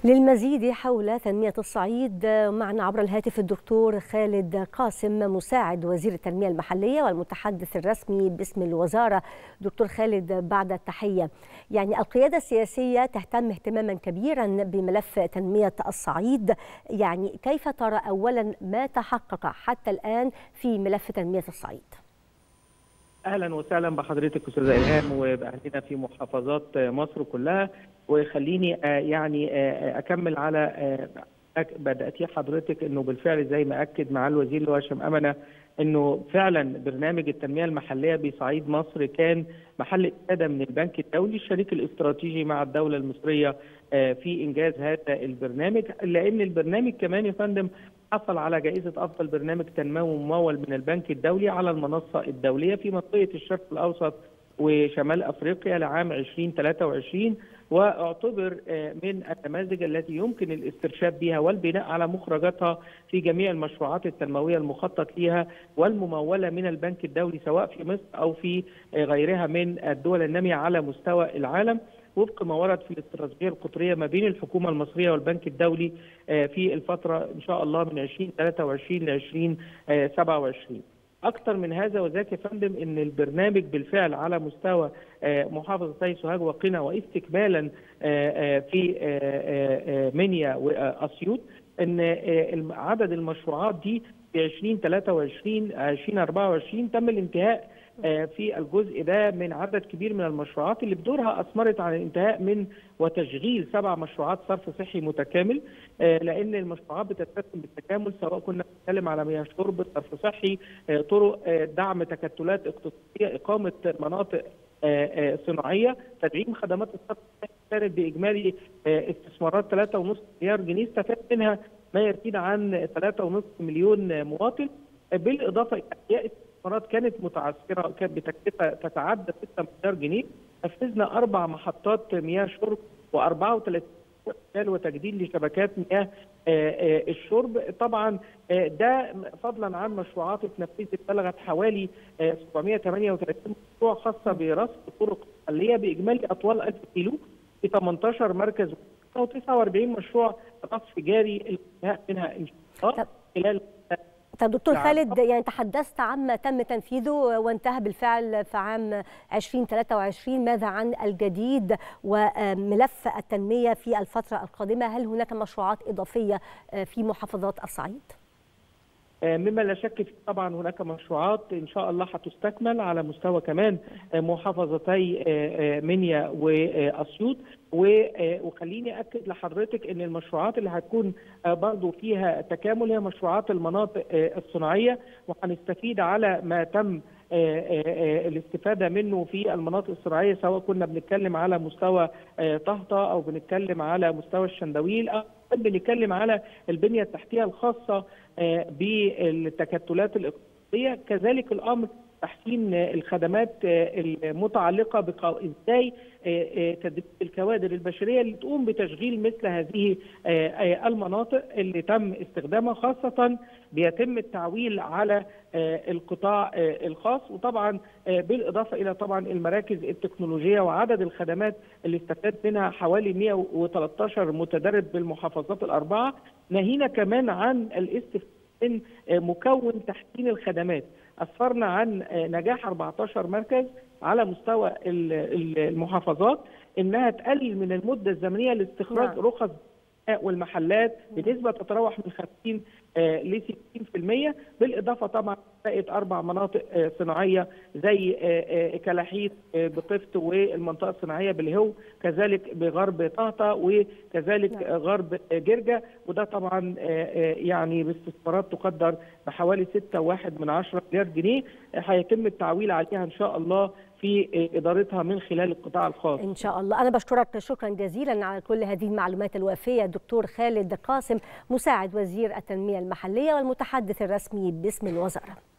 للمزيد حول تنمية الصعيد معنا عبر الهاتف الدكتور خالد قاسم مساعد وزير التنمية المحلية والمتحدث الرسمي باسم الوزارة دكتور خالد بعد التحية يعني القيادة السياسية تهتم اهتماما كبيرا بملف تنمية الصعيد يعني كيف ترى أولا ما تحقق حتى الآن في ملف تنمية الصعيد اهلا وسهلا بحضرتك استاذه الهام وباهلنا في محافظات مصر كلها وخليني يعني اكمل على بداتي حضرتك انه بالفعل زي ما اكد مع الوزير اللي هو هشام امنه انه فعلا برنامج التنميه المحليه بصعيد مصر كان محل افاده من البنك الدولي الشريك الاستراتيجي مع الدوله المصريه في انجاز هذا البرنامج لان البرنامج كمان يا فندم حصل على جائزة أفضل برنامج تنموي ممول من البنك الدولي على المنصة الدولية في منطقة الشرق الأوسط وشمال أفريقيا لعام 2023 واعتبر من النماذج التي يمكن الاسترشاد بها والبناء على مخرجاتها في جميع المشروعات التنموية المخطط لها والممولة من البنك الدولي سواء في مصر أو في غيرها من الدول النامية على مستوى العالم وفق ما ورد في الاستراتيجيه القطريه ما بين الحكومه المصريه والبنك الدولي في الفتره ان شاء الله من 2023 ل 2027. اكثر من هذا وذاك يا فندم ان البرنامج بالفعل على مستوى محافظتي سوهاج وقنا واستكمالا في منيا واسيوط ان عدد المشروعات دي في 2023 2024 تم الانتهاء في الجزء ده من عدد كبير من المشروعات اللي بدورها اثمرت على الانتهاء من وتشغيل سبع مشروعات صرف صحي متكامل لان المشروعات بتتسم بالتكامل سواء كنا بنتكلم على مياه شرب صرف صحي طرق دعم تكتلات اقتصاديه اقامه مناطق صناعيه تدعيم خدمات الصرف الصحي كانت باجمالي استثمارات 3.5 مليار جنيه استفاد منها ما يزيد عن 3.5 مليون مواطن بالاضافه الى احياء استثمارات كانت متعثره كانت بتكلفه تتعدى 6 مليار جنيه نفذنا اربع محطات مياه شرب و34 وتجديد لشبكات مياه الشرب طبعا ده فضلا عن مشروعات اتنفذت بلغت حوالي 738 مشروع خاصه برصد طرق محليه باجمالي اطوال 1000 كيلو في 18 مركز و49 مشروع رصف جاري الانتهاء منها ان شاء الله خلال طب دكتور خالد يعني تحدثت عما تم تنفيذه وانتهى بالفعل في عام 2023 ماذا عن الجديد وملف التنمية في الفترة القادمة هل هناك مشروعات إضافية في محافظات الصعيد؟ مما لا شك فيه طبعا هناك مشروعات ان شاء الله هتستكمل على مستوى كمان محافظتي منيا واسيوط وخليني اكد لحضرتك ان المشروعات اللي هتكون برضو فيها تكامل هي مشروعات المناطق الصناعيه وهنستفيد على ما تم الاستفاده منه في المناطق الصناعيه سواء كنا بنتكلم على مستوى طهطا او بنتكلم على مستوى الشندويل او بنتكلم على البنيه التحتيه الخاصه بالتكتلات الاقتصاديه كذلك الامر تحسين الخدمات المتعلقه ازاي تدريب الكوادر البشريه اللي تقوم بتشغيل مثل هذه المناطق اللي تم استخدامها خاصه بيتم التعويل على القطاع الخاص وطبعا بالاضافه الى طبعا المراكز التكنولوجيه وعدد الخدمات اللي استفاد منها حوالي 113 متدرب بالمحافظات الاربعه ناهينا كمان عن الاستفاده من مكون تحسين الخدمات اسفرنا عن نجاح 14 مركز على مستوى المحافظات انها تقلل من المده الزمنيه لاستخراج نعم. رخص والمحلات بنسبه تتراوح من 50 ل 60% بالاضافه طبعا بقت اربع مناطق صناعيه زي كلاحيت بطفت والمنطقه الصناعيه بالهو كذلك بغرب طهطا وكذلك نعم. غرب جرجا وده طبعا يعني باستثمارات تقدر بحوالي 6.1 من 10 مليار جنيه هيتم التعويل عليها ان شاء الله في ادارتها من خلال القطاع الخاص. ان شاء الله، انا بشكرك شكرا جزيلا على كل هذه المعلومات الوافيه دكتور خالد قاسم مساعد وزير التنميه المحليه والمتحدث الرسمي باسم الوزاره.